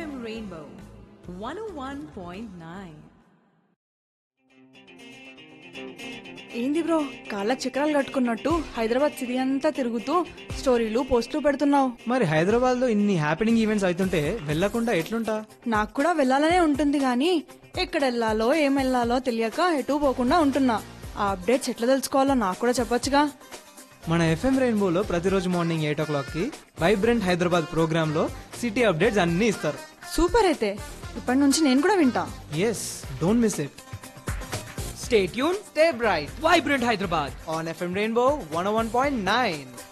FM Rainbow 101.9. ఏంది bro కాళ్ళ చక్రాలు కట్టుకున్నట్టు హైదరాబాద్ సిటీ అంతా తిరుగుతూ స్టోరీలు పోస్టులు పెడుతున్నావు మరి హైదరాబాద్ లో ఇన్ని హ్యాపెనింగ్ ఈవెంట్స్ అవుతుంటే వెళ్ళకుండా ఎట్లుంటా నాకు కూడా వెళ్ళాలనే ఉంటుంది కానీ ఎక్కడ వెళ్ళాలో ఏం వెళ్ళాలో తెలియక ఎటు పోకుండా ఉంటున్నా ఆ అప్డేట్స్ ఎట్లా తెలుసుకోవాలో నాకు కూడా చెప్పొచ్చుగా మన ఎఫ్ఎం రెయిన్బోలో ప్రతిరోజు మార్నింగ్ ఎయిట్ ఓ క్లాక్ కి వైబ్రెంట్ హైదరాబాద్ ప్రోగ్రామ్ లో సిటీ అప్డేట్స్ అన్ని ఇస్తారు సూపర్ అయితే ఇప్పటి నుంచి నేను కూడా వింటా yes don't miss it Stay tuned, stay bright Vibrant Hyderabad. On FM Rainbow one one point nine